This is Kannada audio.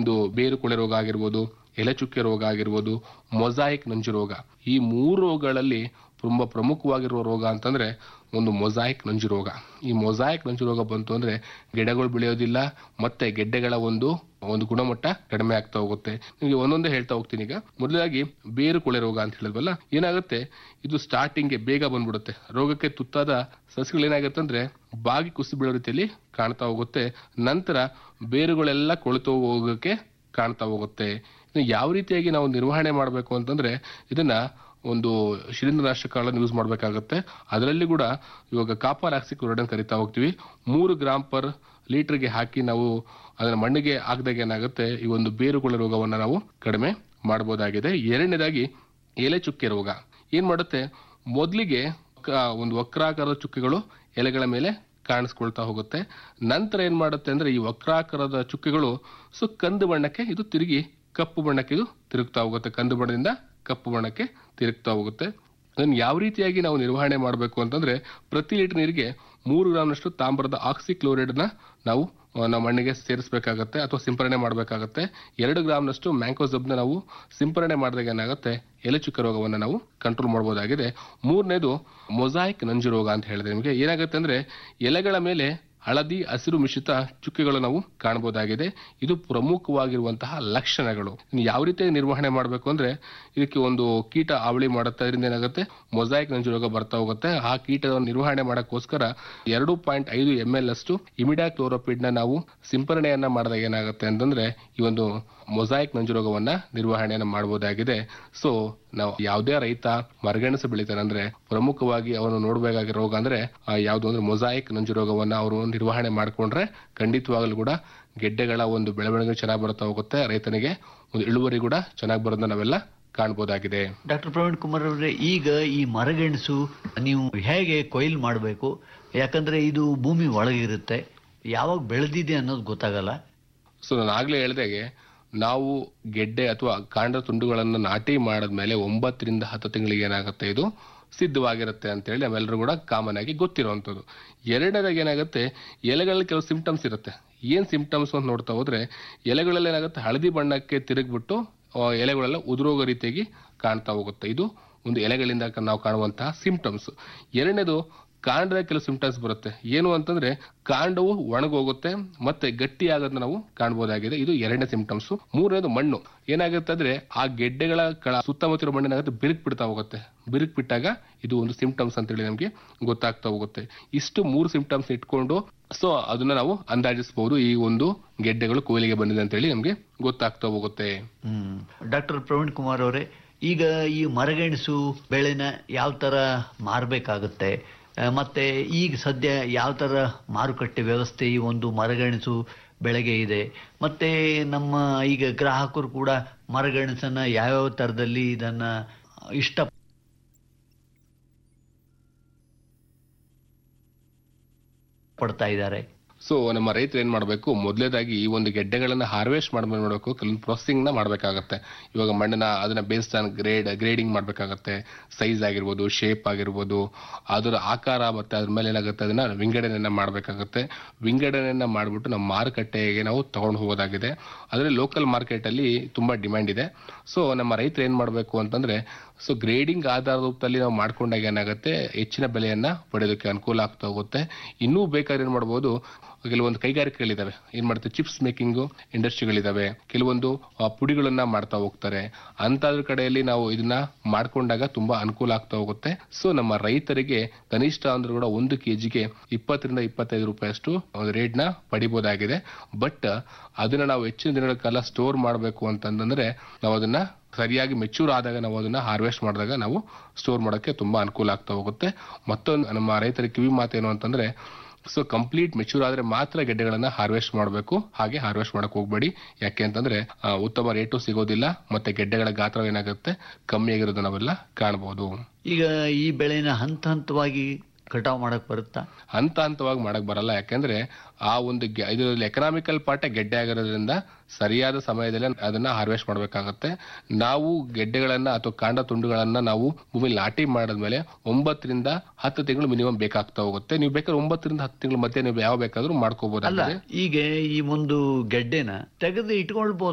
ಒಂದು ಬೇರು ಕೊಳೆ ರೋಗ ಆಗಿರ್ಬೋದು ಎಲೆ ಚುಕ್ಕೆ ರೋಗ ಆಗಿರ್ಬೋದು ಮೊಸಾಯಿಕ್ ನಂಜು ರೋಗ ಈ ಮೂರು ರೋಗಗಳಲ್ಲಿ ತುಂಬಾ ಪ್ರಮುಖವಾಗಿರುವ ರೋಗ ಅಂತಂದ್ರೆ ಒಂದು ಮೊಸಾಯಿಕ್ ನಂಜು ರೋಗ ಈ ಮೊಸಾಯಿಕ್ ನಂಜು ರೋಗ ಬಂತು ಅಂದ್ರೆ ಗಿಡಗಳು ಬೆಳೆಯೋದಿಲ್ಲ ಮತ್ತೆ ಗೆಡ್ಡೆಗಳ ಒಂದು ಒಂದು ಗುಣಮಟ್ಟ ಕಡಿಮೆ ಆಗ್ತಾ ಹೋಗುತ್ತೆ ನಿಮಗೆ ಒಂದೊಂದೇ ಹೇಳ್ತಾ ಹೋಗ್ತೀನಿ ಈಗ ಮೊದಲಾಗಿ ಬೇರು ಕೊಳೆ ರೋಗ ಅಂತ ಹೇಳಿದ್ವಲ್ಲ ಏನಾಗುತ್ತೆ ಇದು ಸ್ಟಾರ್ಟಿಂಗ್ಗೆ ಬೇಗ ಬಂದ್ಬಿಡುತ್ತೆ ರೋಗಕ್ಕೆ ತುತ್ತಾದ ಸಸ್ಯಗಳು ಏನಾಗುತ್ತೆ ಅಂದ್ರೆ ಬಾಗಿ ಕುಸಿ ಬೀಳೋ ರೀತಿಯಲ್ಲಿ ಕಾಣ್ತಾ ಹೋಗುತ್ತೆ ನಂತರ ಬೇರುಗಳೆಲ್ಲ ಕೊಳೆತು ಹೋಗೋಕೆ ಕಾಣ್ತಾ ಹೋಗುತ್ತೆ ಇದನ್ನ ಯಾವ ರೀತಿಯಾಗಿ ನಾವು ನಿರ್ವಹಣೆ ಮಾಡಬೇಕು ಅಂತಂದ್ರೆ ಇದನ್ನ ಒಂದು ಶಿಲೀಂಧ್ರನಾಶಕಗಳನ್ನು ಯೂಸ್ ಮಾಡಬೇಕಾಗುತ್ತೆ ಅದರಲ್ಲಿ ಕೂಡ ಇವಾಗ ಕಾಪರ್ ಆಕ್ಸಿಕ್ ಕ್ಲೋರೈಡ್ ಕರಿತಾ ಹೋಗ್ತೀವಿ ಮೂರು ಗ್ರಾಮ್ ಪರ್ ಲೀಟರ್ಗೆ ಹಾಕಿ ನಾವು ಅದನ್ನ ಮಣ್ಣಿಗೆ ಹಾಕಿದಾಗ ಏನಾಗುತ್ತೆ ಈ ಒಂದು ಬೇರುಗಳ ರೋಗವನ್ನ ನಾವು ಕಡಿಮೆ ಮಾಡಬಹುದಾಗಿದೆ ಎರಡನೇದಾಗಿ ಎಲೆ ಚುಕ್ಕೆ ರೋಗ ಏನ್ ಮಾಡುತ್ತೆ ಮೊದಲಿಗೆ ಒಂದು ವಕ್ರಾಕಾರದ ಚುಕ್ಕೆಗಳು ಎಲೆಗಳ ಮೇಲೆ ಕಾಣಿಸ್ಕೊಳ್ತಾ ಹೋಗುತ್ತೆ ನಂತರ ಏನ್ ಮಾಡುತ್ತೆ ಅಂದ್ರೆ ಈ ವಕ್ರಾಕಾರದ ಚುಕ್ಕೆಗಳು ಸೊ ಕಂದು ಬಣ್ಣಕ್ಕೆ ಇದು ತಿರುಗಿ ಕಪ್ಪು ಬಣ್ಣಕ್ಕೆ ಇದು ತಿರುಗ್ತಾ ಹೋಗುತ್ತೆ ಕಂದು ಬಣ್ಣದಿಂದ ಕಪ್ಪು ಬಣ್ಣಕ್ಕೆ ತಿರುಗ್ತಾ ಹೋಗುತ್ತೆ ಅದನ್ನು ಯಾವ ರೀತಿಯಾಗಿ ನಾವು ನಿರ್ವಹಣೆ ಮಾಡಬೇಕು ಅಂತಂದ್ರೆ ಪ್ರತಿ ಲೀಟರ್ ನೀರಿಗೆ ಮೂರು ಗ್ರಾಮ್ನಷ್ಟು ತಾಮ್ರದ ಆಕ್ಸಿಕ್ಲೋರೈಡ್ನ ನಾವು ಆ, ನಾವು ಮಣ್ಣಿಗೆ ಸೇರಿಸಬೇಕಾಗತ್ತೆ ಅಥವಾ ಸಿಂಪರಣೆ ಮಾಡಬೇಕಾಗತ್ತೆ ಎರಡು ಗ್ರಾಮ್ನಷ್ಟು ಮ್ಯಾಂಕೋಸಬ್ನ ನಾವು ಸಿಂಪರಣೆ ಮಾಡಿದಾಗ ಏನಾಗುತ್ತೆ ಎಲೆ ಚುಕ್ಕ ರೋಗವನ್ನು ನಾವು ಕಂಟ್ರೋಲ್ ಮಾಡಬಹುದಾಗಿದೆ ಮೂರನೇದು ಮೊಸಾಯಿಕ್ ನಂಜು ರೋಗ ಅಂತ ಹೇಳಿದೆ ನಿಮಗೆ ಏನಾಗುತ್ತೆ ಅಂದ್ರೆ ಎಲೆಗಳ ಮೇಲೆ ಹಳದಿ ಹಸಿರು ಮಿಶ್ರಿತ ಚುಕ್ಕೆಗಳು ನಾವು ಕಾಣಬಹುದಾಗಿದೆ ಇದು ಪ್ರಮುಖವಾಗಿರುವಂತಹ ಲಕ್ಷಣಗಳು ಇನ್ನು ಯಾವ ರೀತಿ ನಿರ್ವಹಣೆ ಮಾಡಬೇಕು ಅಂದ್ರೆ ಇದಕ್ಕೆ ಒಂದು ಕೀಟ ಅವಳಿ ಮಾಡುತ್ತೆ ಅದರಿಂದ ಏನಾಗುತ್ತೆ ಮೊಸಾಯಿಕ್ ನಂಜು ರೋಗ ಬರ್ತಾ ಹೋಗುತ್ತೆ ಆ ಕೀಟವನ್ನು ನಿರ್ವಹಣೆ ಮಾಡಕ್ಕೋಸ್ಕರ ಎರಡು ಪಾಯಿಂಟ್ ಐದು ಎಂ ಎಲ್ ಅಷ್ಟು ಇಮಿಡಾ ಕ್ಲೋರೋಪಿಡ್ ನ ನಾವು ಸಿಂಪರಣೆಯನ್ನ ಮಾಡಿದಾಗ ಏನಾಗುತ್ತೆ ಅಂತಂದ್ರೆ ಈ ಒಂದು ಮೊಸಾಯಿಕ್ ನಂಜು ರೋಗವನ್ನ ನಿರ್ವಹಣೆಯನ್ನ ಮಾಡಬಹುದಾಗಿದೆ ಸೊ ನಾವು ಯಾವುದೇ ರೈತ ಮರಗೆಣಸು ಬೆಳಿತಾನೆ ಅಂದ್ರೆ ಪ್ರಮುಖವಾಗಿ ಅವನು ನೋಡಬೇಕಾಗಿರೋ ರೋಗ ಅಂದ್ರೆ ಆ ಯಾವ್ದು ಅಂದ್ರೆ ಮೊಸಾಯಿಕ್ ನಂಜು ರೋಗವನ್ನ ಅವರು ನಿರ್ವಹಣೆ ಮಾಡ್ಕೊಂಡ್ರೆ ಖಂಡಿತವಾಗ್ಲೂ ಕೂಡ ಗೆಡ್ಡೆಗಳ ಒಂದು ಬೆಳವಣಿಗೆ ಚೆನ್ನಾಗಿ ಬರ್ತಾ ಹೋಗುತ್ತೆ ರೈತನಿಗೆ ಒಂದು ಇಳುವರಿ ಕೂಡ ಚೆನ್ನಾಗಿ ಬರೋದನ್ನ ನಾವೆಲ್ಲ ಕಾಣಬಹುದಾಗಿದೆ ಡಾಕ್ಟರ್ ಪ್ರವೀಣ್ ಕುಮಾರ್ ಅವರೇ ಈಗ ಈ ಮರಗೆಣಸು ನೀವು ಹೇಗೆ ಕೊಯ್ಲು ಮಾಡಬೇಕು ಯಾಕಂದ್ರೆ ಇದು ಭೂಮಿ ಒಳಗಿರುತ್ತೆ ಯಾವಾಗ ಬೆಳೆದಿದೆ ಅನ್ನೋದು ಗೊತ್ತಾಗಲ್ಲ ಸೊ ನಾನು ಆಗ್ಲೇ ಹೇಳ್ದಾಗೆ ನಾವು ಗೆಡ್ಡೆ ಅಥವಾ ಕಾಂಡ ತುಂಡುಗಳನ್ನು ನಾಟಿ ಮಾಡಿದ್ಮೇಲೆ ಒಂಬತ್ತರಿಂದ ಹತ್ತು ತಿಂಗಳಿಗೆ ಏನಾಗುತ್ತೆ ಇದು ಸಿದ್ಧವಾಗಿರುತ್ತೆ ಅಂತೇಳಿ ನಾವೆಲ್ಲರೂ ಕೂಡ ಕಾಮನ್ ಆಗಿ ಗೊತ್ತಿರುವಂಥದ್ದು ಎರಡನೇದಾಗಿ ಏನಾಗುತ್ತೆ ಎಲೆಗಳಲ್ಲಿ ಕೆಲವು ಸಿಂಪ್ಟಮ್ಸ್ ಇರುತ್ತೆ ಏನ್ ಸಿಂಪ್ಟಮ್ಸ್ ಅಂತ ನೋಡ್ತಾ ಹೋದ್ರೆ ಎಲೆಗಳಲ್ಲಿ ಏನಾಗುತ್ತೆ ಹಳದಿ ಬಣ್ಣಕ್ಕೆ ತಿರುಗ್ಬಿಟ್ಟು ಆ, ಎಲೆಗಳೆಲ್ಲ ಉದುರೋಗೋ ರೀತಿಯಾಗಿ ಕಾಣ್ತಾ ಹೋಗುತ್ತೆ ಇದು ಒಂದು ಎಲೆಗಳಿಂದ ಕ- ನಾವು ಕಾಣುವಂತಹ ಸಿಂಪ್ಟಮ್ಸ್ ಎರಡನೇದು ಕಾಂಡದ ಕೆಲವು ಸಿಂಪ್ಟಮ್ಸ್ ಬರುತ್ತೆ ಏನು ಅಂತಂದ್ರೆ ಕಾಂಡವು ಒಣಗೋಗುತ್ತೆ ಮತ್ತೆ ಗಟ್ಟಿ ಆಗೋದನ್ನ ನಾವು ಕಾಣಬಹುದಾಗಿದೆ ಇದು ಎರಡನೇ ಸಿಂಪ್ಟಮ್ಸ್ ಮೂರನೇದು ಮಣ್ಣು ಏನಾಗುತ್ತೆ ಅಂದ್ರೆ ಆ ಗೆಡ್ಡೆಗಳ ಕಳ ಸುತ್ತಮುತ್ತ ಮಣ್ಣಿನಾಗುತ್ತೆ ಬಿರುಕ್ ಬಿಡ್ತಾ ಹೋಗುತ್ತೆ ಬಿರುಕ್ ಬಿಟ್ಟಾಗ ಇದು ಒಂದು ಸಿಂಪ್ಟಮ್ಸ್ ಅಂತೇಳಿ ನಮಗೆ ಗೊತ್ತಾಗ್ತಾ ಹೋಗುತ್ತೆ ಇಷ್ಟು ಮೂರು ಸಿಂಪ್ಟಮ್ಸ್ ಇಟ್ಕೊಂಡು ಸೊ ಅದನ್ನ ನಾವು ಅಂದಾಜಿಸಬಹುದು ಈ ಒಂದು ಗೆಡ್ಡೆಗಳು ಕೊಯ್ಲಿಗೆ ಬಂದಿದೆ ಅಂತೇಳಿ ನಮಗೆ ಗೊತ್ತಾಗ್ತಾ ಹೋಗುತ್ತೆ ಹ್ಮ್ ಡಾಕ್ಟರ್ ಪ್ರವೀಣ್ ಕುಮಾರ್ ಅವರೇ ಈಗ ಈ ಮರಗೆಣಸು ಬೆಳೆನ ಯಾವ ತರ ಮಾರಬೇಕಾಗುತ್ತೆ ಮತ್ತೆ ಈಗ ಸದ್ಯ ಯಾವ ತರ ಮಾರುಕಟ್ಟೆ ವ್ಯವಸ್ಥೆ ಈ ಒಂದು ಮರಗೆಣಸು ಬೆಳೆಗೆ ಇದೆ ಮತ್ತೆ ನಮ್ಮ ಈಗ ಗ್ರಾಹಕರು ಕೂಡ ಮರಗೆಣಸನ್ನ ಯಾವ್ಯಾವ ತರದಲ್ಲಿ ಇದನ್ನ ಇಷ್ಟ ಪಡ್ತಾ ಇದ್ದಾರೆ ಸೊ ನಮ್ಮ ರೈತರು ಏನ್ ಮಾಡಬೇಕು ಮೊದಲೇದಾಗಿ ಈ ಒಂದು ಗೆಡ್ಡೆಗಳನ್ನ ಹಾರ್ವೆಸ್ಟ್ ಮಾಡ್ಬೇಕು ಮಾಡಬೇಕು ಕೆಲವೊಂದು ಪ್ರೊಸೆಸಿಂಗ್ ನ ಮಾಡ್ಬೇಕಾಗತ್ತೆ ಇವಾಗ ಮಣ್ಣನ್ನ ಅದನ್ನ ಬೇಸ್ಡ್ ಆನ್ ಗ್ರೇಡ್ ಗ್ರೇಡಿಂಗ್ ಮಾಡ್ಬೇಕಾಗತ್ತೆ ಸೈಜ್ ಆಗಿರ್ಬೋದು ಶೇಪ್ ಆಗಿರ್ಬೋದು ಅದರ ಆಕಾರ ಮತ್ತೆ ಅದ್ರ ಮೇಲೆ ಏನಾಗುತ್ತೆ ಅದನ್ನ ವಿಂಗಡಣೆಯನ್ನ ಮಾಡ್ಬೇಕಾಗತ್ತೆ ವಿಂಗಡಣೆಯನ್ನ ಮಾಡ್ಬಿಟ್ಟು ನಮ್ಮ ಮಾರುಕಟ್ಟೆಗೆ ನಾವು ತಗೊಂಡು ಹೋಗೋದಾಗಿದೆ ಆದ್ರೆ ಲೋಕಲ್ ಮಾರ್ಕೆಟ್ ಅಲ್ಲಿ ತುಂಬಾ ಡಿಮ್ಯಾಂಡ್ ಇದೆ ಸೊ ನಮ್ಮ ರೈತರು ಏನ್ ಮಾಡಬೇಕು ಅಂತಂದ್ರೆ ಸೊ ಗ್ರೇಡಿಂಗ್ ಆಧಾರದ ರೂಪದಲ್ಲಿ ನಾವು ಮಾಡ್ಕೊಂಡಾಗ ಏನಾಗುತ್ತೆ ಹೆಚ್ಚಿನ ಬೆಲೆಯನ್ನ ಪಡೆಯೋದಕ್ಕೆ ಅನುಕೂಲ ಆಗ್ತಾ ಹೋಗುತ್ತೆ ಇನ್ನೂ ಬೇಕಾದ್ರೆ ಏನ್ ಮಾಡ್ಬೋದು ಕೆಲವೊಂದು ಕೈಗಾರಿಕೆಗಳಿದಾವೆ ಏನ್ ಮಾಡ್ತಾರೆ ಚಿಪ್ಸ್ ಮೇಕಿಂಗ್ ಇಂಡಸ್ಟ್ರಿಗಳಿದಾವೆ ಕೆಲವೊಂದು ಆ, ಪುಡಿಗಳನ್ನ ಮಾಡ್ತಾ ಹೋಗ್ತಾರೆ ಅಂತದ್ರ ಕಡೆಯಲ್ಲಿ ನಾವು ಇದನ್ನ ಮಾಡ್ಕೊಂಡಾಗ ತುಂಬಾ ಅನುಕೂಲ ಆಗ್ತಾ ಹೋಗುತ್ತೆ ಸೊ ನಮ್ಮ ರೈತರಿಗೆ ಕನಿಷ್ಠ ಅಂದ್ರೂ ಕೂಡ ಒಂದು ಕೆಜಿಗೆ ಇಪ್ಪತ್ತರಿಂದ ಇಪ್ಪತ್ತೈದು ರೂಪಾಯಿ ಅಷ್ಟು ರೇಟ್ ನ ಪಡಿಬಹುದಾಗಿದೆ ಬಟ್ ಅದನ್ನ ನಾವು ಹೆಚ್ಚಿನ ದಿನಗಳ ಕಾಲ ಸ್ಟೋರ್ ಮಾಡಬೇಕು ಅಂತಂದ್ರೆ ನಾವು ಅದನ್ನ ಸರಿಯಾಗಿ ಮೆಚೂರ್ ಆದಾಗ ನಾವು ಅದನ್ನ ಹಾರ್ವೆಸ್ಟ್ ಮಾಡಿದಾಗ ನಾವು ಸ್ಟೋರ್ ಮಾಡೋಕ್ಕೆ ತುಂಬಾ ಅನುಕೂಲ ಆಗ್ತಾ ಹೋಗುತ್ತೆ ಮತ್ತೊಂದು ನಮ್ಮ ರೈತರ ಕಿವಿ ಮಾತೇನು ಅಂತಂದ್ರೆ ಸೊ ಕಂಪ್ಲೀಟ್ ಮೆಚೂರ್ ಆದ್ರೆ ಮಾತ್ರ ಗೆಡ್ಡೆಗಳನ್ನ ಹಾರ್ವೆಸ್ಟ್ ಮಾಡಬೇಕು ಹಾಗೆ ಹಾರ್ವೆಸ್ಟ್ ಮಾಡಕ್ ಹೋಗ್ಬೇಡಿ ಯಾಕೆ ಅಂತಂದ್ರೆ ಆ, ಉತ್ತಮ ರೇಟು ಸಿಗೋದಿಲ್ಲ ಮತ್ತೆ ಗೆಡ್ಡೆಗಳ ಗಾತ್ರ ಏನಾಗುತ್ತೆ ಕಮ್ಮಿ ಆಗಿರೋದು ನಾವೆಲ್ಲ ಕಾಣಬಹುದು ಈಗ ಈ ಬೆಳೆನ ಹಂತ ಹಂತವಾಗಿ ಕಟಾವ್ ಮಾಡಕ್ ಬರುತ್ತಾ ಹಂತ ಹಂತವಾಗಿ ಮಾಡಕ್ ಬರಲ್ಲ ಯಾಕೆಂದ್ರೆ ಆ ಒಂದು ಗೆ- ಇದರಲ್ಲಿ ಎಕನಾಮಿಕಲ್ ಪಾರ್ಟ್ ಗೆಡ್ಡೆ ಆಗಿರೋದ್ರಿಂದ ಸರಿಯಾದ ಸಮಯದಲ್ಲಿ ಅದನ್ನ ಹಾರ್ವೆಸ್ಟ್ ಮಾಡಬೇಕಾಗತ್ತೆ ನಾವು ಗೆಡ್ಡೆಗಳನ್ನ ಅಥವಾ ಕಾಂಡ ತುಂಡುಗಳನ್ನ ನಾವು ಭೂಮಿಲಿ ನಾಟಿ ಮಾಡಿದ್ಮೇಲೆ ಒಂಬತ್ತರಿಂದ ಹತ್ತು ತಿಂಗಳು ಮಿನಿಮಮ್ ಬೇಕಾಗ್ತಾ ಹೋಗುತ್ತೆ ನೀವು ಬೇಕಾದ್ರೆ ಒಂಬತ್ತರಿಂದ ಹತ್ತು ತಿಂಗಳ ಮಧ್ಯೆ ನೀವು ಯಾವ ಬೇಕಾದ್ರೂ ಅಲ್ಲ ಮಾಡ್ಕೋಬಹುದಾಗಿದೆ ಈಗ ಈ ಒಂದು ಗೆಡ್ಡೆನ ತೆಗೆದು ಇಟ್ಕೊಳ್ಬಹುದು